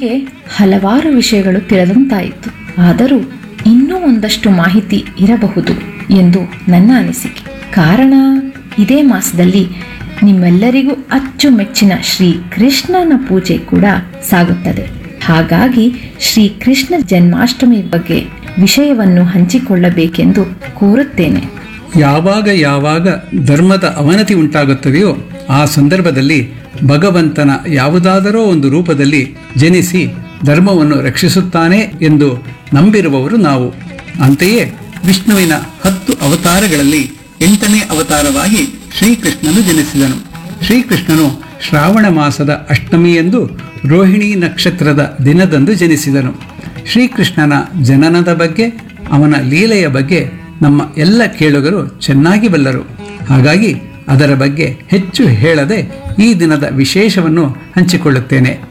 ನನಗೆ ಹಲವಾರು ವಿಷಯಗಳು ತಿಳಿದಂತಾಯಿತು ಆದರೂ ಇನ್ನೂ ಒಂದಷ್ಟು ಮಾಹಿತಿ ಇರಬಹುದು ಎಂದು ನನ್ನ ಅನಿಸಿಕೆ ಕಾರಣ ಇದೇ ಮಾಸದಲ್ಲಿ ನಿಮ್ಮೆಲ್ಲರಿಗೂ ಅಚ್ಚುಮೆಚ್ಚಿನ ಶ್ರೀ ಕೃಷ್ಣನ ಪೂಜೆ ಕೂಡ ಸಾಗುತ್ತದೆ ಹಾಗಾಗಿ ಶ್ರೀ ಕೃಷ್ಣ ಜನ್ಮಾಷ್ಟಮಿ ಬಗ್ಗೆ ವಿಷಯವನ್ನು ಹಂಚಿಕೊಳ್ಳಬೇಕೆಂದು ಕೋರುತ್ತೇನೆ ಯಾವಾಗ ಯಾವಾಗ ಧರ್ಮದ ಅವನತಿ ಉಂಟಾಗುತ್ತದೆಯೋ ಆ ಸಂದರ್ಭದಲ್ಲಿ ಭಗವಂತನ ಯಾವುದಾದರೋ ಒಂದು ರೂಪದಲ್ಲಿ ಜನಿಸಿ ಧರ್ಮವನ್ನು ರಕ್ಷಿಸುತ್ತಾನೆ ಎಂದು ನಂಬಿರುವವರು ನಾವು ಅಂತೆಯೇ ವಿಷ್ಣುವಿನ ಹತ್ತು ಅವತಾರಗಳಲ್ಲಿ ಎಂಟನೇ ಅವತಾರವಾಗಿ ಶ್ರೀಕೃಷ್ಣನು ಜನಿಸಿದನು ಶ್ರೀಕೃಷ್ಣನು ಶ್ರಾವಣ ಮಾಸದ ಅಷ್ಟಮಿಯಂದು ರೋಹಿಣಿ ನಕ್ಷತ್ರದ ದಿನದಂದು ಜನಿಸಿದನು ಶ್ರೀಕೃಷ್ಣನ ಜನನದ ಬಗ್ಗೆ ಅವನ ಲೀಲೆಯ ಬಗ್ಗೆ ನಮ್ಮ ಎಲ್ಲ ಕೇಳುಗರು ಚೆನ್ನಾಗಿ ಬಲ್ಲರು ಹಾಗಾಗಿ ಅದರ ಬಗ್ಗೆ ಹೆಚ್ಚು ಹೇಳದೆ ಈ ದಿನದ ವಿಶೇಷವನ್ನು ಹಂಚಿಕೊಳ್ಳುತ್ತೇನೆ